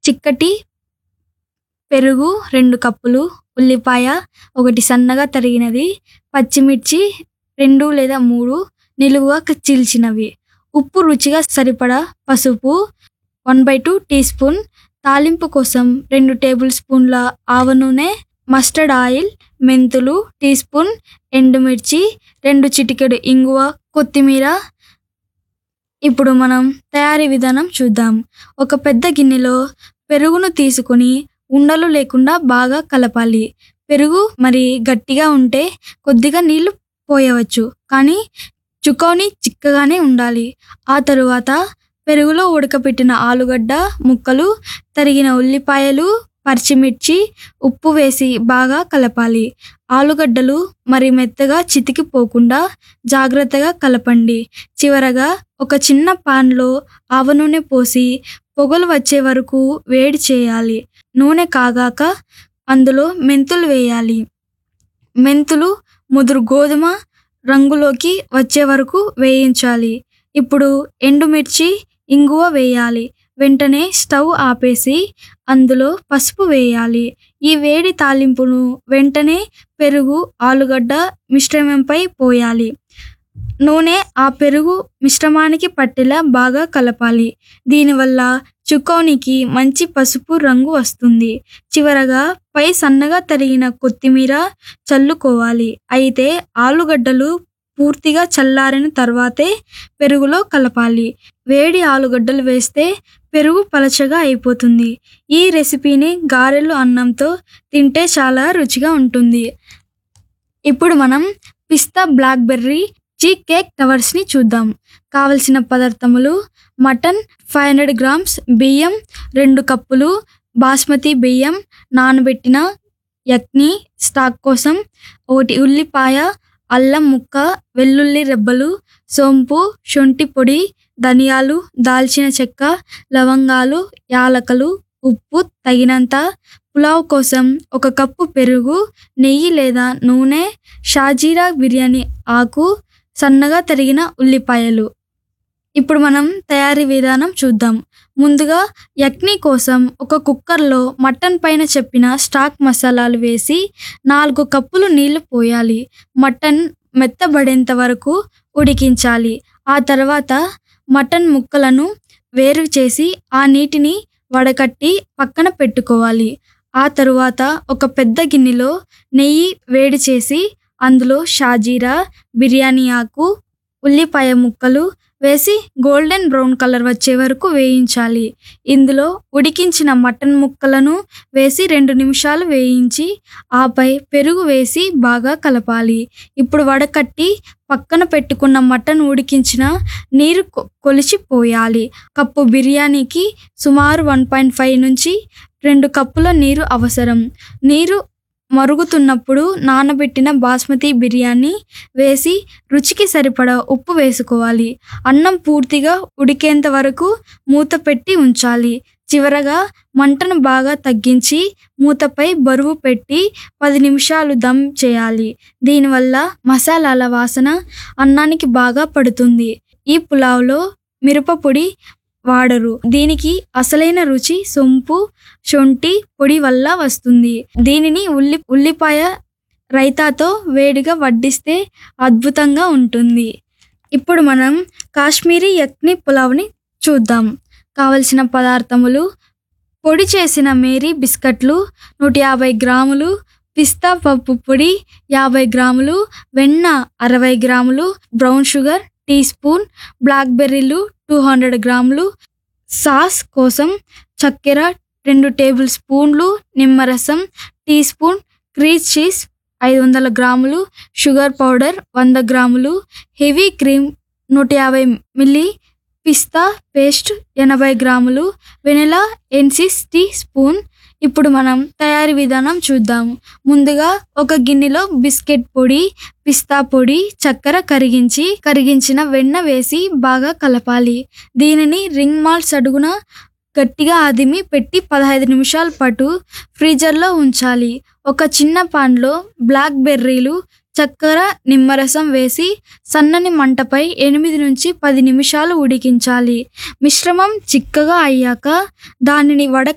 చిక్కటి పెరుగు రెండు కప్పులు ఉల్లిపాయ ఒకటి సన్నగా తరిగినది పచ్చిమిర్చి రెండు లేదా మూడు నిలువుగా క- చీల్చినవి ఉప్పు రుచిగా సరిపడా పసుపు one by two teaspoon తాలింపు కోసం రెండు టేబుల్ స్పూన్ల ఆవ నూనె మస్టర్డ్ ఆయిల్ మెంతులు టీ స్పూన్ ఎండుమిర్చి రెండు చిటికెడు ఇంగువ కొత్తిమీర ఇప్పుడు మనం తయారీ విధానం చూద్దాం ఒక పెద్ద గిన్నెలో పెరుగును తీసుకొని ఉండలు లేకుండా బాగా కలపాలి పెరుగు మరి గట్టిగా ఉంటే కొద్దిగా నీళ్లు పోయవచ్చు కానీ చుకోని చిక్కగానే ఉండాలి ఆ తరువాత పెరుగులో ఉడకపెట్టిన ఆలుగడ్డ ముక్కలు తరిగిన ఉల్లిపాయలు పచ్చిమిర్చి ఉప్పు వేసి బాగా కలపాలి ఆలుగడ్డలు మరి మెత్తగా చితికిపోకుండా జాగ్రత్తగా కలపండి చివరగా ఒక చిన్న పాన్లో ఆవ నూనె పోసి పొగలు వచ్చే వరకు వేడి చేయాలి నూనె కాగాక అందులో మెంతులు వేయాలి మెంతులు ముదురు గోధుమ రంగులోకి వచ్చే వరకు వేయించాలి ఇప్పుడు ఎండుమిర్చి ఇంగువ వేయాలి వెంటనే స్టవ్ ఆపేసి అందులో పసుపు వేయాలి ఈ వేడి తాలింపును వెంటనే పెరుగు ఆలుగడ్డ మిశ్రమంపై పోయాలి నూనె ఆ పెరుగు మిశ్రమానికి పట్టేలా బాగా కలపాలి దీనివల్ల చుకోనికి మంచి పసుపు రంగు వస్తుంది చివరగా పై సన్నగా తరిగిన కొత్తిమీర చల్లుకోవాలి అయితే ఆలుగడ్డలు పూర్తిగా చల్లారిన తర్వాతే పెరుగులో కలపాలి వేడి ఆలుగడ్డలు వేస్తే పెరుగు పలచగా అయిపోతుంది ఈ రెసిపీని గారెలు అన్నంతో తింటే చాలా రుచిగా ఉంటుంది ఇప్పుడు మనం పిస్తా బ్లాక్బెర్రీ చీక్ కేక్ టవర్స్ని చూద్దాం కావలసిన పదార్థములు మటన్ ఫైవ్ హండ్రెడ్ గ్రామ్స్ బియ్యం రెండు కప్పులు బాస్మతి బియ్యం నానబెట్టిన యక్ని స్టాక్ కోసం ఒకటి ఉల్లిపాయ అల్లం ముక్క వెల్లుల్లి రెబ్బలు సోంపు శొంఠి పొడి ధనియాలు దాల్చిన చెక్క లవంగాలు యాలకలు ఉప్పు తగినంత పులావ్ కోసం ఒక కప్పు పెరుగు నెయ్యి లేదా నూనె షాజీరా బిర్యానీ ఆకు సన్నగా తరిగిన ఉల్లిపాయలు ఇప్పుడు మనం తయారీ విధానం చూద్దాం ముందుగా యక్ని కోసం ఒక కుక్కర్లో మటన్ పైన చెప్పిన స్టాక్ మసాలాలు వేసి నాలుగు కప్పులు నీళ్లు పోయాలి మటన్ మెత్తబడేంత వరకు ఉడికించాలి ఆ తర్వాత మటన్ ముక్కలను వేరు చేసి ఆ నీటిని వడకట్టి పక్కన పెట్టుకోవాలి ఆ తరువాత ఒక పెద్ద గిన్నెలో నెయ్యి వేడి చేసి అందులో షాజీరా బిర్యానీ ఆకు ఉల్లిపాయ ముక్కలు వేసి గోల్డెన్ బ్రౌన్ కలర్ వచ్చే వరకు వేయించాలి ఇందులో ఉడికించిన మటన్ ముక్కలను వేసి రెండు నిమిషాలు వేయించి ఆపై పెరుగు వేసి బాగా కలపాలి ఇప్పుడు వడకట్టి పక్కన పెట్టుకున్న మటన్ ఉడికించిన నీరు కొ- కొలిచి పోయాలి కప్పు బిర్యానీకి సుమారు వన్ పాయింట్ ఫైవ్ నుంచి రెండు కప్పుల నీరు అవసరం నీరు మరుగుతున్నప్పుడు నానబెట్టిన బాస్మతి బిర్యానీ వేసి రుచికి సరిపడా ఉప్పు వేసుకోవాలి అన్నం పూర్తిగా ఉడికేంత వరకు మూత పెట్టి ఉంచాలి చివరగా మంటను బాగా తగ్గించి మూతపై బరువు పెట్టి పది నిమిషాలు దమ్ చేయాలి దీనివల్ల మసాలాల వాసన అన్నానికి బాగా పడుతుంది ఈ పులావ్లో మిరప పొడి వాడరు దీనికి అసలైన రుచి సొంపు శొంఠి పొడి వల్ల వస్తుంది దీనిని ఉల్లి ఉల్లిపాయ రైతాతో వేడిగా వడ్డిస్తే అద్భుతంగా ఉంటుంది ఇప్పుడు మనం కాశ్మీరీ యక్ని పులావ్ని చూద్దాం కావలసిన పదార్థములు పొడి చేసిన మేరీ బిస్కట్లు నూట యాభై గ్రాములు పిస్తా పప్పు పొడి యాభై గ్రాములు వెన్న అరవై గ్రాములు బ్రౌన్ షుగర్ టీ స్పూన్ బ్లాక్బెర్రీలు టూ హండ్రెడ్ గ్రాములు సాస్ కోసం చక్కెర రెండు టేబుల్ స్పూన్లు నిమ్మరసం టీ స్పూన్ క్రీజ్ చీజ్ ఐదు వందల గ్రాములు షుగర్ పౌడర్ వంద గ్రాములు హెవీ క్రీమ్ నూట యాభై మిల్లీ పిస్తా పేస్ట్ ఎనభై గ్రాములు వెనిలా ఎన్సిస్ టీ స్పూన్ ఇప్పుడు మనం తయారీ విధానం చూద్దాం ముందుగా ఒక గిన్నెలో బిస్కెట్ పొడి పిస్తా పొడి చక్కెర కరిగించి కరిగించిన వెన్న వేసి బాగా కలపాలి దీనిని రింగ్ మాల్స్ అడుగున గట్టిగా అదిమి పెట్టి పదహైదు నిమిషాల పాటు ఫ్రీజర్లో ఉంచాలి ఒక చిన్న పాన్లో బ్లాక్ బెర్రీలు చక్కెర నిమ్మరసం వేసి సన్నని మంటపై ఎనిమిది నుంచి పది నిమిషాలు ఉడికించాలి మిశ్రమం చిక్కగా అయ్యాక దానిని వడ